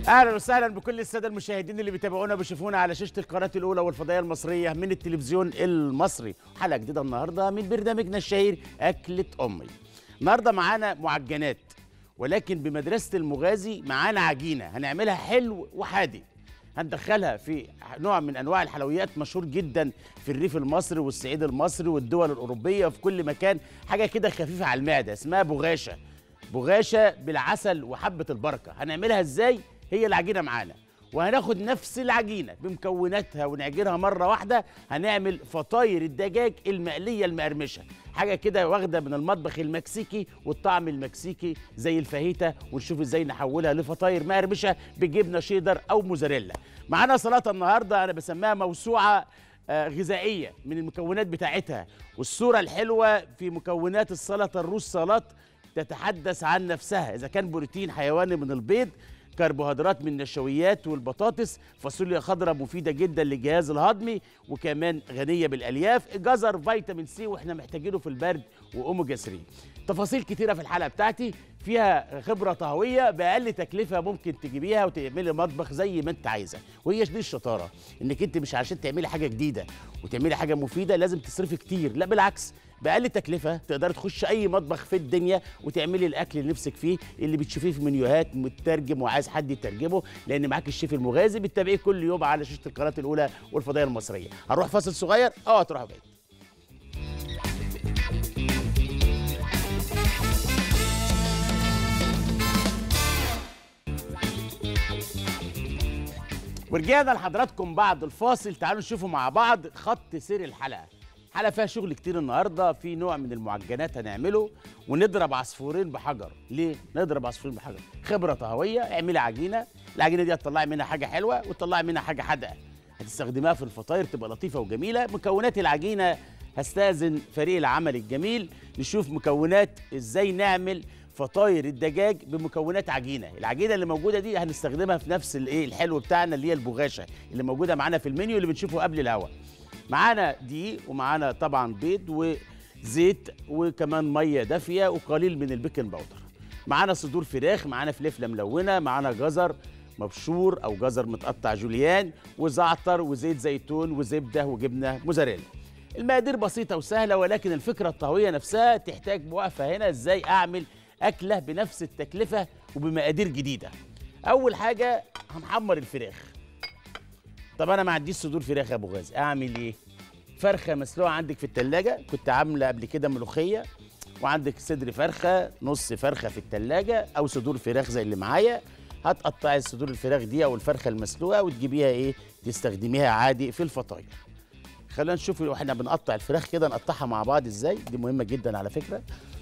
اهلا وسهلا بكل الساده المشاهدين اللي بيتابعونا بيشوفونا على شاشه القناه الاولى والفضائيه المصريه من التلفزيون المصري حلقه جديده النهارده من برنامجنا الشهير اكله امي النهارده معانا معجنات ولكن بمدرسه المغازي معانا عجينه هنعملها حلو وحادق هندخلها في نوع من انواع الحلويات مشهور جدا في الريف المصري والصعيد المصري والدول الاوروبيه وفي كل مكان حاجه كده خفيفه على المعده اسمها بغاشه بغاشه بالعسل وحبه البركه هنعملها ازاي هي العجينه معانا وهناخد نفس العجينه بمكوناتها ونعجنها مره واحده هنعمل فطاير الدجاج المقليه المقرمشه حاجه كده واخده من المطبخ المكسيكي والطعم المكسيكي زي الفاهيتا ونشوف ازاي نحولها لفطاير مقرمشه بجبنه شيدر او موزاريلا معانا سلطه النهارده انا بسميها موسوعه آه، غذائيه من المكونات بتاعتها والصوره الحلوه في مكونات السلطه الروس سلطه تتحدث عن نفسها اذا كان بروتين حيواني من البيض كربوهيدرات من النشويات والبطاطس فاصوليا خضراء مفيده جدا للجهاز الهضمي وكمان غنيه بالالياف جزر فيتامين سي واحنا محتاجينه في البرد واوميجا 3 تفاصيل كتيره في الحلقه بتاعتي فيها خبره طهويه باقل تكلفه ممكن تجيبيها وتعملي مطبخ زي ما انت عايزه وهي دي الشطاره انك انت مش عشان تعملي حاجه جديده وتعملي حاجه مفيده لازم تصرفي كتير لا بالعكس باقل تكلفه تقدري تخش اي مطبخ في الدنيا وتعملي الاكل اللي نفسك فيه اللي بتشوفيه في منيوهات مترجم وعايز حد يترجمه لان معاك الشيف المغازي بتتابعيه كل يوم على شاشه القناه الاولى والفضائيه المصريه هنروح فاصل صغير اه تروحوا بعيد ورجعنا لحضراتكم بعد الفاصل تعالوا نشوفوا مع بعض خط سير الحلقه حلقه فيها شغل كتير النهارده في نوع من المعجنات هنعمله ونضرب عصفورين بحجر ليه نضرب عصفورين بحجر خبره طهويه اعملي عجينه العجينه دي هتطلعي منها حاجه حلوه وتطلعي منها حاجه حادقه هتستخدمها في الفطاير تبقى لطيفه وجميله مكونات العجينه هستاذن فريق العمل الجميل نشوف مكونات ازاي نعمل فطاير الدجاج بمكونات عجينه العجينه اللي موجوده دي هنستخدمها في نفس الايه الحلو بتاعنا اللي هي البغاشه اللي موجوده معانا في المنيو اللي بنشوفه قبل الهوا معانا دقيق ومعانا طبعا بيض وزيت وكمان ميه دافيه وقليل من البيكنج باودر معانا صدور فراخ معانا فلفله ملونه معانا جزر مبشور او جزر متقطع جوليان وزعتر وزيت زيتون وزبده وجبنه موزاريلا المقادير بسيطه وسهله ولكن الفكره الطهويه نفسها تحتاج وقفه هنا ازاي اعمل اكله بنفس التكلفه وبمقادير جديده اول حاجه هنحمر الفراخ طب انا ما عنديش صدور فراخ يا ابو غازي اعمل ايه فرخه مسلوقه عندك في التلاجة كنت عامله قبل كده ملوخيه وعندك صدر فرخه نص فرخه في التلاجة او صدور فراخ زي اللي معايا هتقطعي صدور الفراخ دي او الفرخه المسلوقه وتجيبيها ايه تستخدميها عادي في الفطاير خلينا نشوف واحنا بنقطع الفراخ كده نقطعها مع بعض ازاي دي مهمه جدا على فكره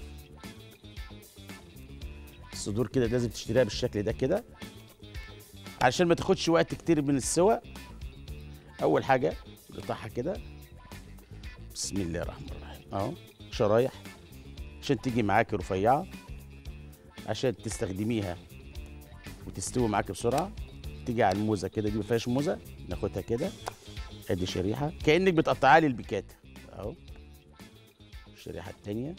الصدور كده لازم تشتريها بالشكل ده كده علشان ما تاخدش وقت كتير من السوى اول حاجه نقطعها كده بسم الله الرحمن الرحيم اهو شرايح عشان تيجي معاكي رفيعه عشان تستخدميها وتستوي معاكي بسرعه تيجي على الموزه كده دي ما فيهاش موزه ناخدها كده ادي شريحه كانك بتقطعها لي البيكات اهو الشريحه التانيه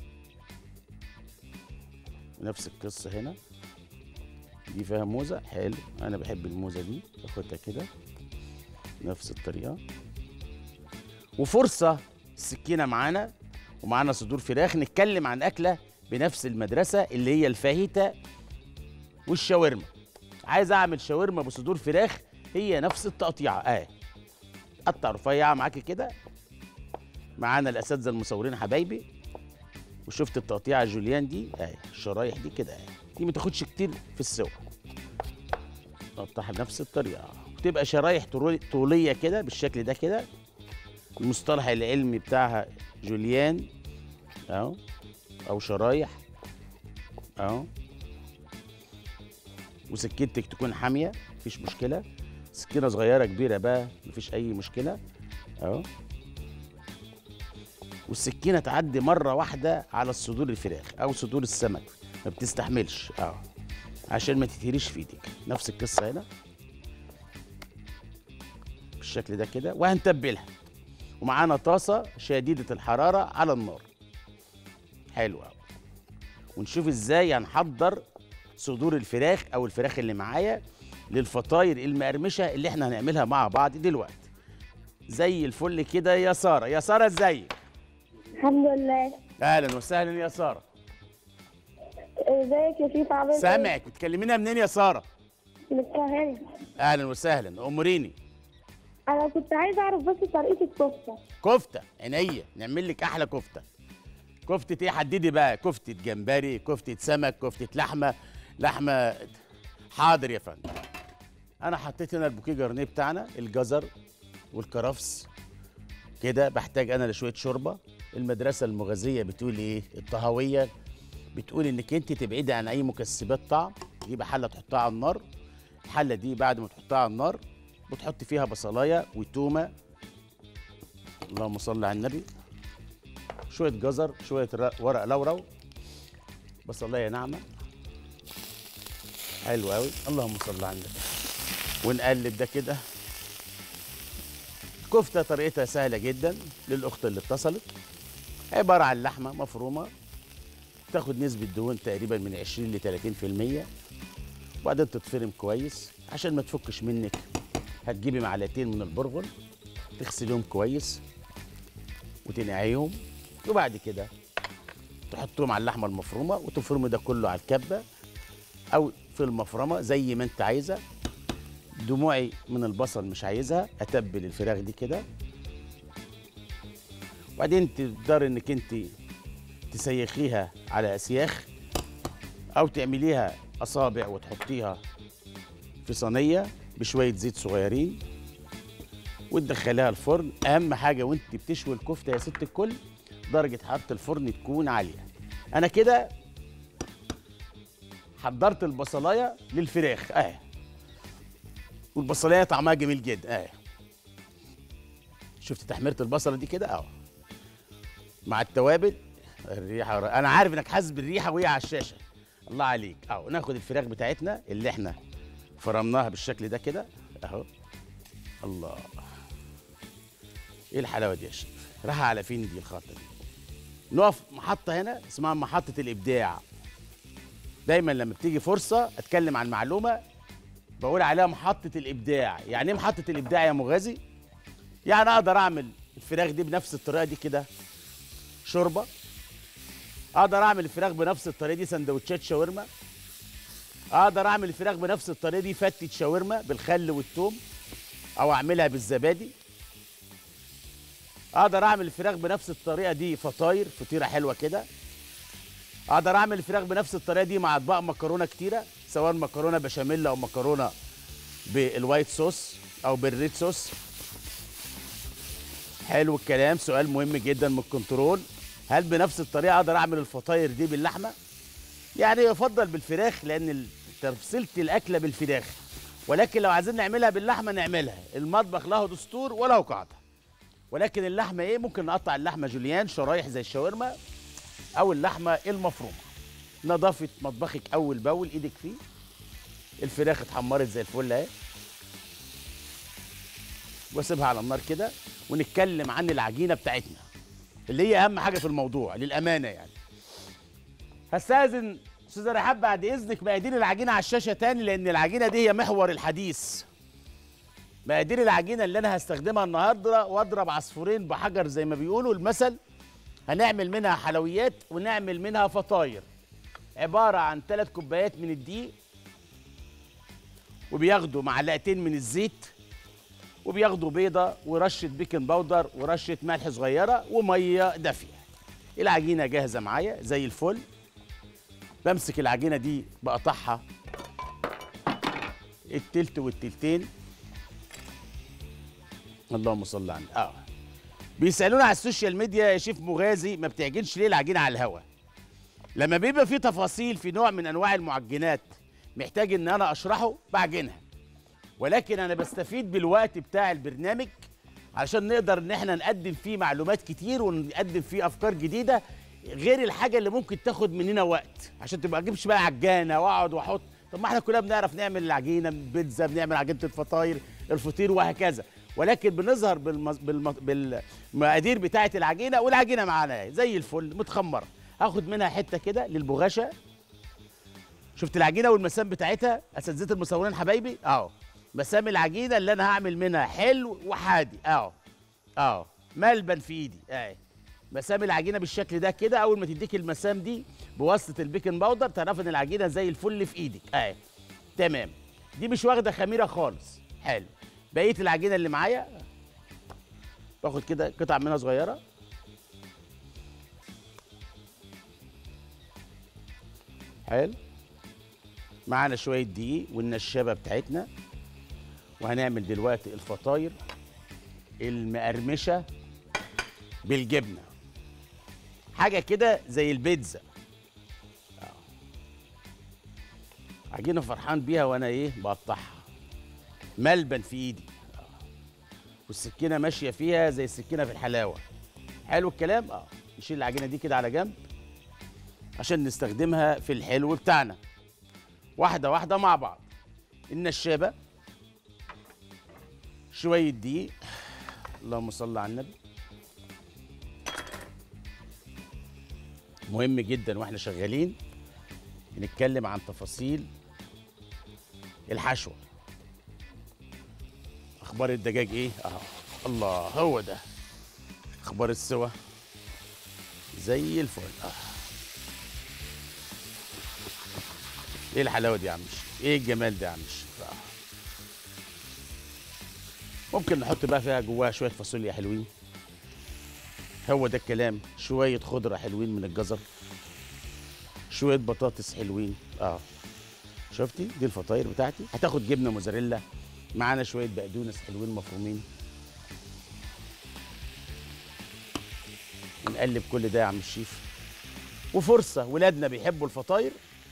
نفس القصه هنا دي فيها موزه حلو انا بحب الموزه دي باخدها كده نفس الطريقه وفرصه السكينه معانا ومعانا صدور فراخ نتكلم عن اكله بنفس المدرسه اللي هي الفاهيتا والشاورما عايز اعمل شاورما بصدور فراخ هي نفس التقطيعه اهي قطع رفيعه معاكي كده معانا الاساتذه المصورين حبايبي وشفت التقطيعه الجوليان دي اهي الشرايح دي كده اهي دي ما تاخدش كتير في السوا نقطعها بنفس الطريقه تبقى شرايح طرول- طوليه كده بالشكل ده كده المصطلح العلمي بتاعها جوليان اهو او شرايح اهو وسكينتك تكون حاميه مفيش مشكله سكينه صغيره كبيره بقى مفيش اي مشكله اهو والسكينه تعدي مره واحده على الصدور الفراخ او صدور السمك ما بتستحملش اه عشان ما تتهريش في ايدك نفس القصه هنا بالشكل ده كده وهنتبلها ومعانا طاسه شديده الحراره على النار حلو قوي ونشوف ازاي هنحضر صدور الفراخ او الفراخ اللي معايا للفطاير المقرمشه اللي احنا هنعملها مع بعض دلوقتي زي الفل كده يا ساره يا ساره ازيك الحمد لله اهلا وسهلا يا ساره ازيك يا شيف عامل ايه؟ سامعك بتكلمينا منين يا ساره من القاهرة اهلا وسهلا اموريني انا كنت عايزه اعرف بس طريقه الكفته كفته عينيا نعمل لك احلى كفته كفته ايه حددي بقى كفته جمبري كفته سمك كفته لحمه لحمه حاضر يا فندم انا حطيت هنا البوكيه جرنيه بتاعنا الجزر والكرفس كده بحتاج انا لشويه شوربه المدرسه المغازيه بتقول ايه الطهويه بتقول انك انت تبعدي عن اي مكسبات طعم تجيبي حله تحطها على النار الحله دي بعد ما تحطها على النار بتحط فيها بصلايه وتومه اللهم صل على النبي شويه جزر شويه ر- ورق لورو بصلايه ناعمه حلو قوي اللهم صل على النبي ونقلب ده كده كفته طريقتها سهله جدا للاخت اللي اتصلت عباره عن لحمه مفرومه تاخد نسبه دهون تقريبا من 20 ل 30% وبعدين تتفرم كويس عشان ما تفكش منك هتجيبي معلقتين من البرغل تغسليهم كويس وتنقعيهم وبعد كده تحطهم على اللحمه المفرومه وتفرمي ده كله على الكبه او في المفرمه زي ما انت عايزه دموعي من البصل مش عايزها اتبل الفراخ دي كده وبعدين تقدري انك انت تسيخيها على اسياخ او تعمليها اصابع وتحطيها في صينيه بشويه زيت صغيرين وتدخليها الفرن اهم حاجه وانت بتشوي الكفته يا ست الكل درجه حراره الفرن تكون عاليه انا كده حضرت البصلايه للفراخ اهي والبصلايه طعمها جميل جدا اهي شفت تحميره البصله دي كده اهو مع التوابل الريحه انا عارف انك حاسس بالريحه وهي على الشاشه الله عليك اهو ناخد الفراخ بتاعتنا اللي احنا فرمناها بالشكل ده كده اهو الله ايه الحلاوه دي يا شيخ راح على فين دي الخطه دي نقف محطه هنا اسمها محطه الابداع دايما لما بتيجي فرصه اتكلم عن معلومه بقول عليها محطه الابداع يعني ايه محطه الابداع يا مغازي يعني اقدر اعمل الفراخ دي بنفس الطريقه دي كده شوربه اقدر اعمل الفراخ بنفس الطريقه دي سندوتشات شاورما اقدر اعمل الفراخ بنفس الطريقه دي فتة شاورما بالخل والثوم او اعملها بالزبادي اقدر اعمل الفراخ بنفس الطريقه دي فطاير فطيره حلوه كده اقدر اعمل الفراخ بنفس الطريقه دي مع اطباق مكرونه كتيره سواء مكرونه بشاميل او مكرونه بالوايت صوص او بالريد صوص حلو الكلام سؤال مهم جدا من الكنترول هل بنفس الطريقه اقدر اعمل الفطاير دي باللحمه يعني يفضل بالفراخ لان ال- تفصيله الاكله بالفراخ ولكن لو عايزين نعملها باللحمه نعملها المطبخ له دستور وله قاعده ولكن اللحمه ايه ممكن نقطع اللحمه جوليان شرايح زي الشاورما او اللحمه المفرومه نظافه مطبخك اول باول ايدك فيه الفراخ اتحمرت زي الفل اهي واسيبها على النار كده ونتكلم عن العجينه بتاعتنا اللي هي اهم حاجه في الموضوع للامانه يعني هستاذن استاذه رحاب بعد اذنك مقادير العجينه على الشاشه تاني لان العجينه دي هي محور الحديث مقادير العجينه اللي انا هستخدمها النهارده واضرب عصفورين بحجر زي ما بيقولوا المثل هنعمل منها حلويات ونعمل منها فطاير عباره عن ثلاث كوبايات من الدقيق وبياخدوا معلقتين من الزيت وبياخدوا بيضه ورشه بيكنج باودر ورشه ملح صغيره وميه دافيه العجينه جاهزه معايا زي الفل بمسك العجينه دي بقطعها التلت والتلتين اللهم صل على النبي. اه بيسالونا على السوشيال ميديا يا شيف مغازي ما بتعجنش ليه العجينه على الهواء لما بيبقى في تفاصيل في نوع من انواع المعجنات محتاج ان انا اشرحه بعجنها ولكن انا بستفيد بالوقت بتاع البرنامج علشان نقدر ان احنا نقدم فيه معلومات كتير ونقدم فيه افكار جديده غير الحاجه اللي ممكن تاخد مننا وقت عشان تبقى اجيبش بقى عجانه واقعد واحط طب ما احنا كلنا بنعرف نعمل العجينه البيتزا بنعمل عجينه الفطاير الفطير وهكذا ولكن بنظهر بالمز... بالم... بالمقادير بتاعه العجينه والعجينه معانا أهي، زي الفل متخمره هاخد منها حته كده للبغاشه شفت العجينه والمسام بتاعتها اساتذه المصورين حبايبي اهو مسام العجينه اللي انا هعمل منها حلو وحادي اهو اهو ملبن في ايدي اهي مسام العجينه بالشكل ده كده اول ما تديك المسام دي بواسطه البيكنج باودر تعرف ان العجينه زي الفل في ايدك اهي تمام دي مش واخده خميره خالص حلو بقيه العجينه اللي معايا باخد كده قطع منها صغيره حلو معانا شويه دقيق والنشابه بتاعتنا وهنعمل دلوقتي الفطاير المقرمشه بالجبنه حاجه كده زي البيتزا آه. عجينه فرحان بيها وانا ايه بقطعها ملبن في ايدي آه. والسكينه ماشيه فيها زي السكينه في الحلاوه حلو الكلام اه نشيل العجينه دي كده على جنب عشان نستخدمها في الحلو بتاعنا واحده واحده مع بعض النشابه شويه دقيق اللهم صل على النبي مهم جدا واحنا شغالين بنتكلم عن تفاصيل الحشوه اخبار الدجاج ايه اهو الله هو ده اخبار السوا زي الفل اه ايه الحلاوه دي يا عم الشيخ؟ ايه الجمال ده يا عم الشيخ؟ آه. ممكن نحط بقى فيها جواها شويه فاصوليا حلوين هو ده الكلام شويه خضره حلوين من الجزر شويه بطاطس حلوين اه شفتي دي الفطاير بتاعتي هتاخد جبنه موزاريلا معانا شويه بقدونس حلوين مفرومين ونقلب كل ده يا عم الشيف وفرصه ولادنا بيحبوا الفطاير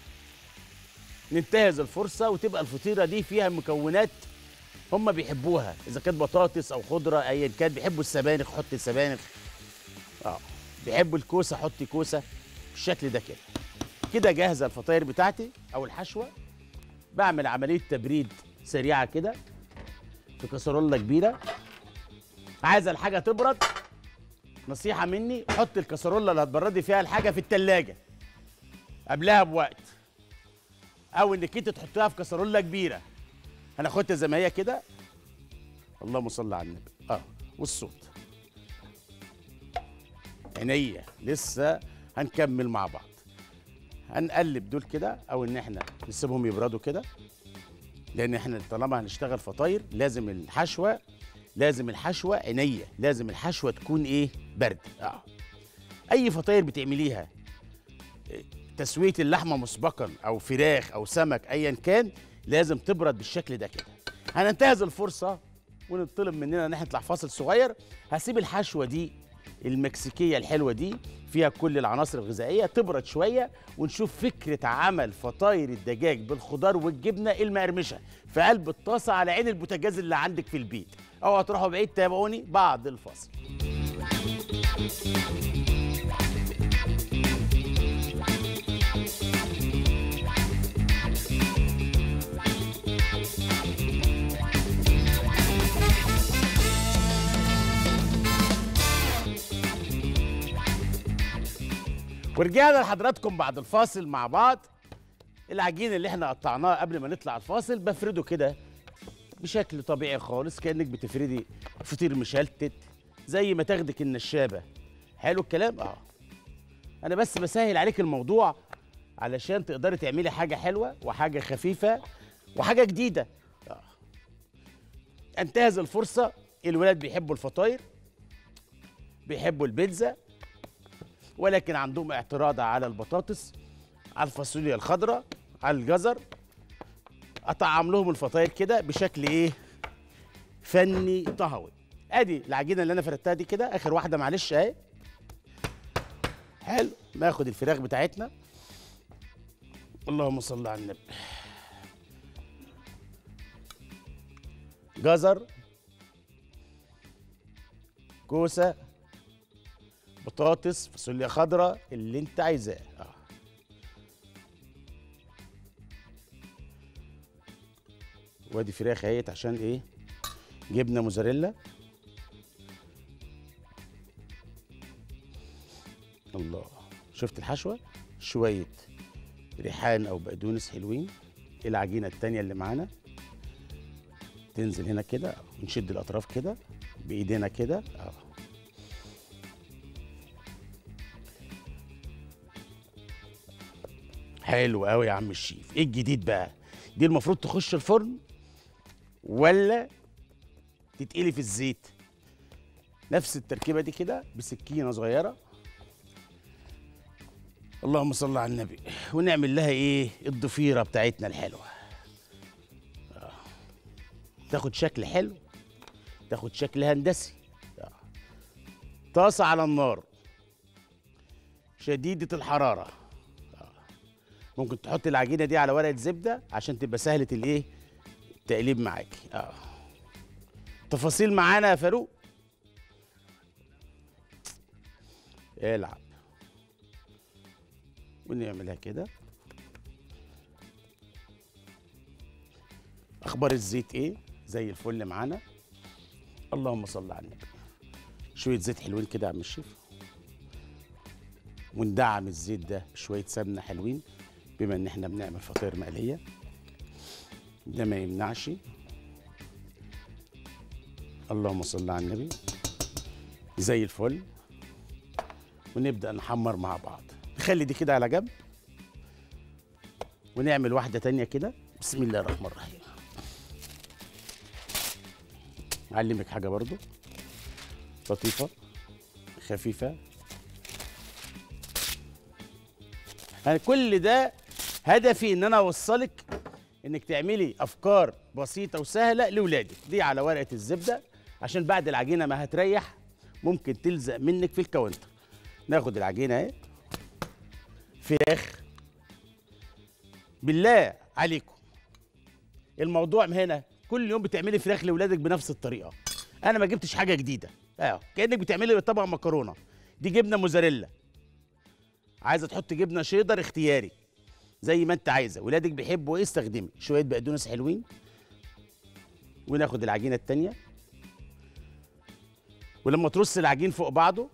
ننتهز الفرصه وتبقى الفطيره دي فيها مكونات هم بيحبوها اذا كانت بطاطس او خضره ايا كان بيحبوا السبانخ حط سبانخ اه بيحبوا الكوسه حطي كوسه بالشكل ده كده كده جاهزه الفطاير بتاعتي او الحشوه بعمل عمليه تبريد سريعه كده في كسرولة كبيره عايزه الحاجه تبرد نصيحه مني حط الكسرولة اللي هتبردي فيها الحاجه في التلاجة قبلها بوقت او انك انت تحطها في كسرولة كبيره هناخدها زي ما هي كده اللهم صل على النبي اه والصوت عينيا لسه هنكمل مع بعض هنقلب دول كده او ان احنا نسيبهم يبردوا كده لان احنا طالما هنشتغل فطاير لازم الحشوه لازم الحشوه عينيا لازم الحشوه تكون ايه برد اه اي فطاير بتعمليها إيه، تسويه اللحمه مسبقا او فراخ او سمك ايا كان لازم تبرد بالشكل ده كده هننتهز الفرصه ونطلب مننا ان احنا نطلع فاصل صغير هسيب الحشوه دي المكسيكيه الحلوه دي فيها كل العناصر الغذائيه تبرد شويه ونشوف فكره عمل فطاير الدجاج بالخضار والجبنه المقرمشه في قلب الطاسه على عين البوتاجاز اللي عندك في البيت او هتروحوا بعيد تابعوني بعد الفاصل ورجعنا لحضراتكم بعد الفاصل مع بعض العجين اللي احنا قطعناه قبل ما نطلع الفاصل بفرده كده بشكل طبيعي خالص كانك بتفردي فطير مشلتت زي ما تاخدك النشابه حلو الكلام اه انا بس بسهل عليك الموضوع علشان تقدري تعملي حاجه حلوه وحاجه خفيفه وحاجه جديده آه. انتهز الفرصه الولاد بيحبوا الفطاير بيحبوا البيتزا ولكن عندهم اعتراض على البطاطس على الفاصوليا الخضراء على الجزر اطعم لهم الفطاير كده بشكل ايه فني طهوي ادي العجينه اللي انا فردتها دي كده اخر واحده معلش اهي حلو ناخد الفراخ بتاعتنا اللهم صل على النبي جزر كوسه بطاطس فاصوليا خضراء اللي انت عايزاه اه وادي فراخ اهيت عشان ايه جبنه موزاريلا الله شفت الحشوه شويه ريحان او بقدونس حلوين العجينه التانية اللي معانا تنزل هنا كده ونشد الاطراف كده بايدينا كده اه حلو قوي يا عم الشيف ايه الجديد بقى دي المفروض تخش الفرن ولا تتقلي في الزيت نفس التركيبه دي كده بسكينه صغيره اللهم صل على النبي ونعمل لها ايه الضفيره بتاعتنا الحلوه آه. تاخد شكل حلو تاخد شكل هندسي آه. طاسه على النار شديده الحراره آه. ممكن تحط العجينه دي على ورقه زبده عشان تبقى سهله الايه التقليب معاكي اه تفاصيل معانا يا فاروق العب ونعملها كده اخبار الزيت ايه زي الفل معانا اللهم صل على النبي شويه زيت حلوين كده يا عم الشيف وندعم الزيت ده بشويه سمنه حلوين بما ان احنا بنعمل فطير مقليه ده ما يمنعش اللهم صل على النبي زي الفل ونبدا نحمر مع بعض نخلي دي كده على جنب ونعمل واحده تانية كده بسم الله الرحمن الرحيم اعلمك حاجه برضو لطيفه خفيفه أنا كل ده هدفي ان انا اوصلك انك تعملي افكار بسيطه وسهله لاولادك دي على ورقه الزبده عشان بعد العجينه ما هتريح ممكن تلزق منك في الكاونتر ناخد العجينه اهي فراخ بالله عليكم الموضوع هنا كل يوم بتعملي فراخ لاولادك بنفس الطريقه انا ما جبتش حاجه جديده اه كانك بتعملي طبق مكرونه دي جبنه موزاريلا عايزه تحط جبنه شيدر اختياري زي ما انت عايزه ولادك بيحبوا ايه استخدمي شويه بقدونس حلوين وناخد العجينه التانيه ولما ترص العجين فوق بعضه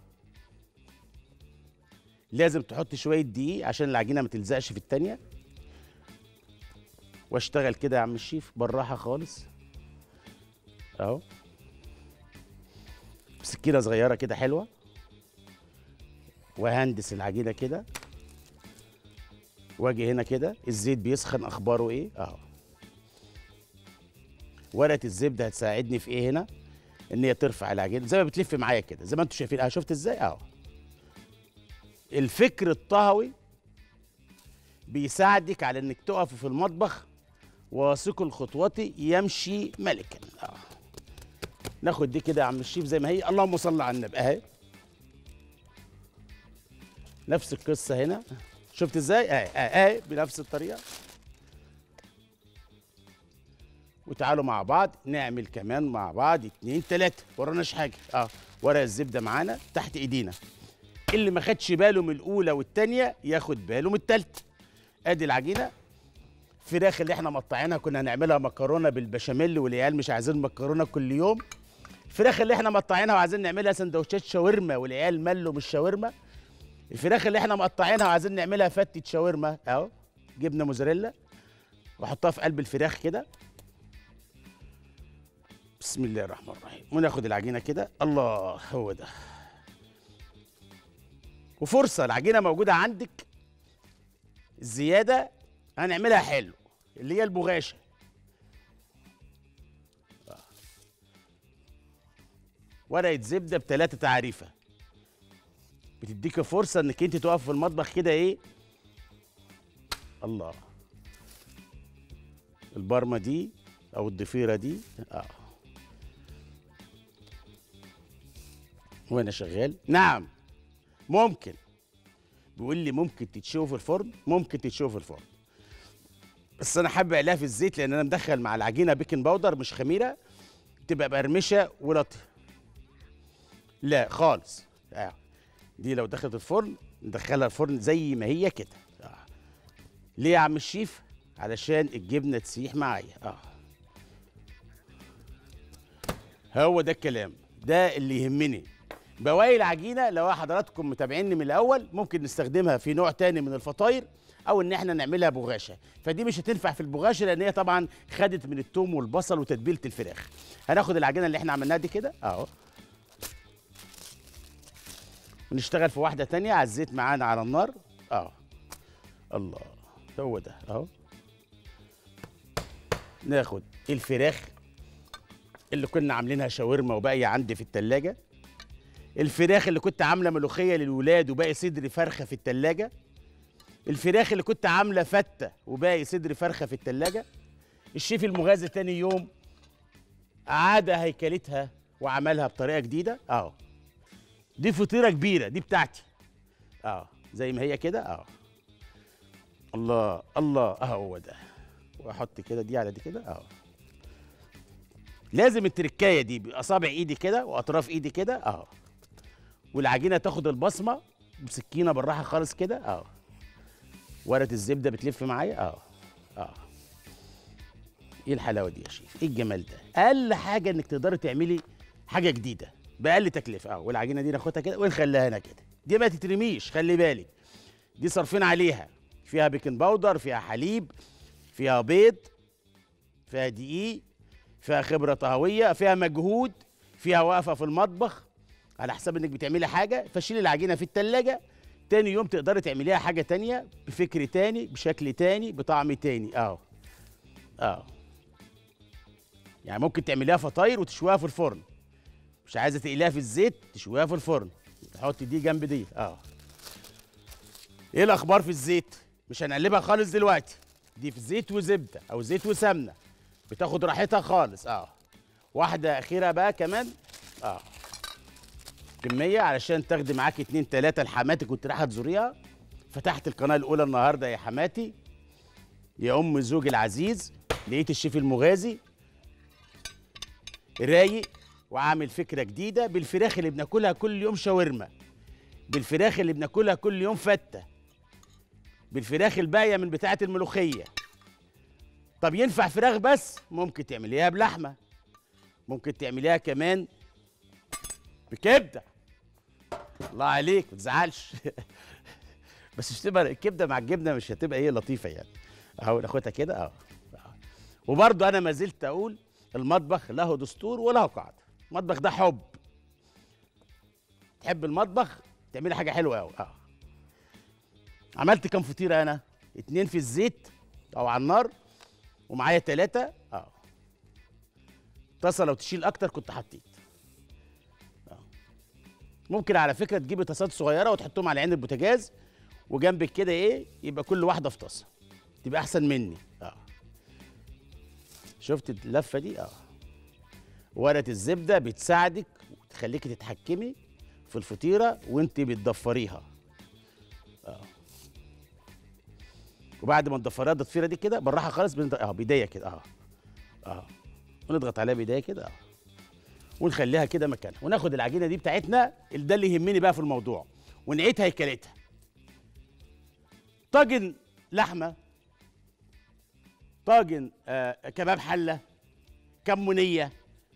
لازم تحط شويه دقيق عشان العجينه ما تلزقش في التانيه واشتغل كده يا عم الشيف بالراحه خالص اهو بسكينه صغيره كده حلوه وهندس العجينه كده واجي هنا كده الزيت بيسخن اخباره ايه اهو ورقه الزبده هتساعدني في ايه هنا ان هي ترفع العجينه زي ما بتلف معايا كده زي ما انتم شايفين اه شفت ازاي اهو الفكر الطهوي بيساعدك على انك تقف في المطبخ واثق الخطوات يمشي ملكا اه ناخد دي كده يا عم الشيف زي ما هي اللهم صل على النبي اهي نفس القصه هنا شفت ازاي اهي اهي اهي بنفس الطريقه وتعالوا مع بعض نعمل كمان مع بعض اتنين تلاته وراناش حاجه اه ورق الزبده معانا تحت ايدينا اللي ما خدش باله من الاولى والتانيه ياخد باله من التالته ادي العجينه الفراخ اللي احنا مقطعينها كنا هنعملها مكرونه بالبشاميل والعيال مش عايزين مكرونه كل يوم الفراخ اللي احنا مقطعينها وعايزين نعملها سندوتشات شاورما والعيال ملوا من الشاورما الفراخ اللي احنا مقطعينها وعايزين نعملها فتة شاورما اهو جبنه موزاريلا واحطها في قلب الفراخ كده بسم الله الرحمن الرحيم وناخد العجينه كده الله هو ده وفرصه العجينه موجوده عندك الزياده هنعملها حلو اللي هي البغاشه آه. ورقه زبده بثلاثه تعريفه بتديك فرصه انك انت تقف في المطبخ كده ايه الله البرمه دي او الضفيره دي اه وانا شغال نعم ممكن بيقول لي ممكن تتشوي في الفرن ممكن تتشوي في الفرن بس انا حابب اقليها في الزيت لان انا مدخل مع العجينه بيكنج باودر مش خميره تبقى مقرمشه ولطيفه لا خالص آه. دي لو دخلت الفرن ندخلها الفرن زي ما هي كده آه. ليه يا عم الشيف علشان الجبنه تسيح معايا اه هو ده الكلام ده اللي يهمني بواقي العجينه لو حضراتكم متابعيني من الاول ممكن نستخدمها في نوع تاني من الفطاير او ان احنا نعملها بغاشه فدي مش هتنفع في البغاشه لان هي طبعا خدت من التوم والبصل وتتبيله الفراخ هناخد العجينه اللي احنا عملناها دي كده اهو ونشتغل في واحده تانية على الزيت معانا على النار اهو الله هو ده اهو ناخد الفراخ اللي كنا عاملينها شاورما وباقيه عندي في التلاجة الفراخ اللي كنت عامله ملوخيه للولاد وباقي صدر فرخه في التلاجة الفراخ اللي كنت عامله فته وباقي صدر فرخه في التلاجة الشيف المغازي تاني يوم عاد هيكلتها وعملها بطريقه جديده اهو دي فطيره كبيره دي بتاعتي اه زي ما هي كده اه الله الله اهو هو ده واحط كده دي على دي كده اه لازم التركايه دي باصابع ايدي كده واطراف ايدي كده اه والعجينه تاخد البصمه بسكينه بالراحه خالص كده اه ورقه الزبده بتلف معايا اه اه ايه الحلاوه دي يا شيف ايه الجمال ده اقل حاجه انك تقدري تعملي حاجه جديده باقل تكلفه اه والعجينه دي ناخدها كده ونخليها هنا كده دي ما تترميش خلي بالك دي صارفين عليها فيها بيكنج باودر فيها حليب فيها بيض فيها دقيق فيها خبره طهويه فيها مجهود فيها وقفه في المطبخ على حساب انك بتعملي حاجه فشيلي العجينه في التلاجة تاني يوم تقدري تعمليها حاجه تانية بفكر تاني بشكل تاني بطعم تاني اهو اه يعني ممكن تعمليها فطاير وتشويها في الفرن مش عايزه تقليها في الزيت تشويها في الفرن تحط دي جنب دي اه ايه الاخبار في الزيت مش هنقلبها خالص دلوقتي دي في زيت وزبده او زيت وسمنه بتاخد راحتها خالص اه واحده اخيره بقى كمان اه كميه علشان تاخدي معاكي اتنين تلاته لحماتك كنت رايحه تزوريها فتحت القناه الاولى النهارده يا حماتي يا ام زوجي العزيز لقيت الشيف المغازي رايق وعامل فكره جديده بالفراخ اللي بناكلها كل يوم شاورما بالفراخ اللي بناكلها كل يوم فته بالفراخ الباقيه من بتاعه الملوخيه طب ينفع فراخ بس ممكن تعمليها بلحمه ممكن تعمليها كمان بكبده الله عليك ما تزعلش بس مش تبقى الكبده مع الجبنه مش هتبقى ايه لطيفه يعني اهو ناخدها كده اهو أهو. وبرضه انا ما زلت اقول المطبخ له دستور وله قاعده المطبخ ده حب تحب المطبخ تعملي حاجه حلوه قوي اه عملت كام فطيره انا اتنين في الزيت او على النار ومعايا تلاتة اه طاسه لو تشيل اكتر كنت حطيت اه ممكن على فكره تجيبي طاسات صغيره وتحطهم على عين البوتاجاز وجنبك كده ايه يبقى كل واحده في طاسه تبقى احسن مني اه شفت اللفه دي اه ورقه الزبده بتساعدك وتخليكي تتحكمي في الفطيره وانت بتضفريها اه وبعد ما تضفريها الضفيره دي كده بالراحه خالص بنض... اه بدايه كده اه اه ونضغط عليها بدايه كده اه ونخليها كده مكانها وناخد العجينه دي بتاعتنا اللي ده اللي يهمني بقى في الموضوع ونعيد هيكلتها طاجن لحمه طاجن آه كباب حله كمونيه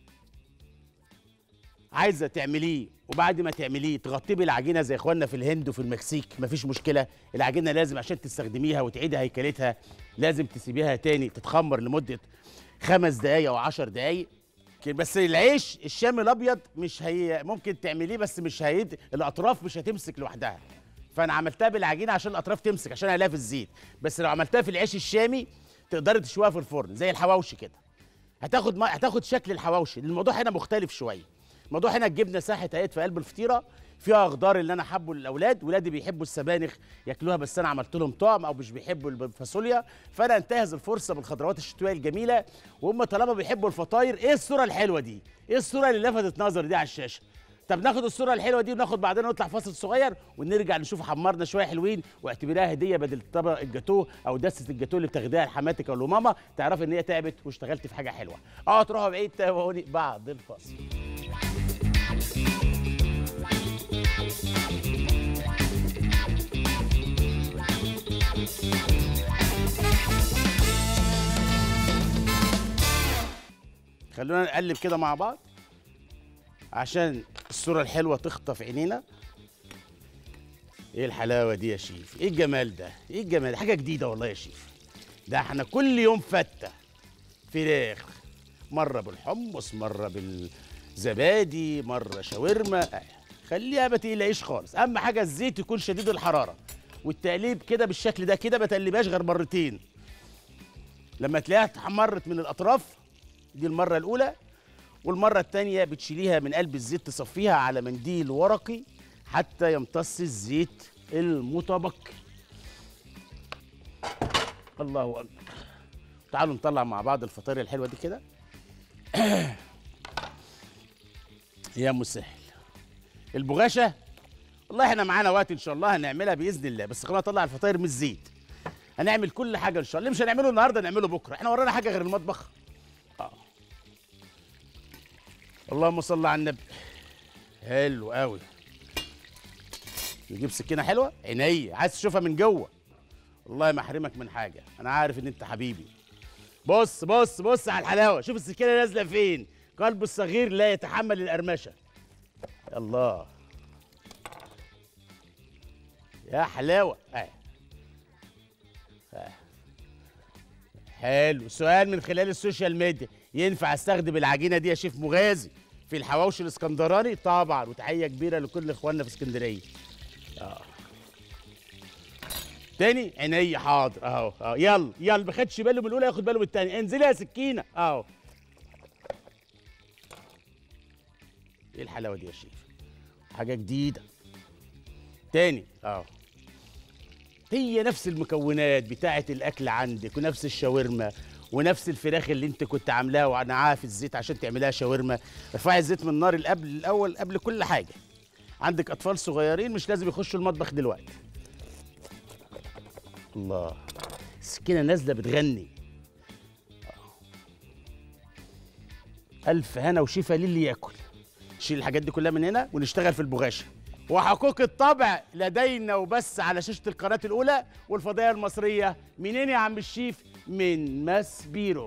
عايزه تعمليه وبعد ما تعمليه تغطيه بالعجينه زي اخواننا في الهند وفي المكسيك مفيش مشكله العجينه لازم عشان تستخدميها وتعيدي هيكلتها لازم تسيبيها تاني تتخمر لمده خمس دقايق او عشر دقايق بس العيش الشامي الابيض مش هي ممكن تعمليه بس مش هيد الاطراف مش هتمسك لوحدها فانا عملتها بالعجينه عشان الاطراف تمسك عشان الاقيها في الزيت بس لو عملتها في العيش الشامي تقدري تشويها في الفرن زي الحواوشي كده هتاخد ما هتاخد شكل الحواوشي الموضوع هنا مختلف شويه الموضوع هنا الجبنه ساحت اهيت في قلب الفطيره فيها خضار اللي انا حابه للاولاد ولادي بيحبوا السبانخ ياكلوها بس انا عملت لهم طعم او مش بيحبوا الفاصوليا فانا انتهز الفرصه بالخضروات الشتويه الجميله وهم طالما بيحبوا الفطاير ايه الصوره الحلوه دي ايه الصوره اللي لفتت نظري دي على الشاشه طب ناخد الصوره الحلوه دي وناخد بعدين نطلع فاصل صغير ونرجع نشوف حمرنا شويه حلوين واعتبريها هديه بدل طبق الجاتوه او دسه الجاتوه اللي بتاخديها لحماتك او لماما تعرفي ان هي تعبت واشتغلت في حاجه حلوه اه تروحوا بعيد تابعوني بعد الفاصل خلونا نقلب كده مع بعض عشان الصوره الحلوه تخطف عينينا ايه الحلاوه دي يا شيف ايه الجمال ده ايه الجمال ده؟ حاجه جديده والله يا شيف ده احنا كل يوم فته فراخ مره بالحمص مره بالزبادي مره شاورما خليها ما تقلقيش خالص اهم حاجه الزيت يكون شديد الحراره والتقليب كده بالشكل ده كده ما تقلبهاش غير مرتين لما تلاقيها اتحمرت من الاطراف دي المره الاولى والمره الثانيه بتشيليها من قلب الزيت تصفيها على منديل ورقي حتى يمتص الزيت المتبقي الله اكبر تعالوا نطلع مع بعض الفطاير الحلوه دي كده يا مسهل البغاشه والله احنا معانا وقت ان شاء الله هنعملها باذن الله بس خلينا نطلع الفطاير من الزيت هنعمل كل حاجه ان شاء الله اللي مش هنعمله النهارده نعمله بكره احنا ورانا حاجه غير المطبخ اه اللهم صل على النبي حلو قوي نجيب سكينه حلوه عينيا عايز تشوفها من جوه والله ما احرمك من حاجه انا عارف ان انت حبيبي بص بص بص على الحلاوه شوف السكينه نازله فين قلب الصغير لا يتحمل القرمشه الله يا حلاوه آه. آه. حلو سؤال من خلال السوشيال ميديا ينفع استخدم العجينه دي يا شيف مغازي في الحواوشي الاسكندراني طبعا وتحيه كبيره لكل اخواننا في اسكندريه اه تاني عينيا حاضر اهو اهو يلا يلا ما خدش باله من الاولى ياخد باله من الثانيه انزلي يا سكينه اهو ايه الحلاوه دي يا شيف حاجه جديده تاني اهو هي نفس المكونات بتاعه الاكل عندك ونفس الشاورما ونفس الفراخ اللي انت كنت عاملاها وعنعاها في الزيت عشان تعملها شاورما ارفعي الزيت من النار قبل الاول قبل كل حاجه عندك اطفال صغيرين مش لازم يخشوا المطبخ دلوقتي الله السكينه نازله بتغني الف هنا وشفا للي ياكل نشيل الحاجات دي كلها من هنا ونشتغل في البغاشه وحقوق الطبع لدينا وبس على شاشه القناه الاولى والفضائيه المصريه منين يا عم الشيف من ماس بيرو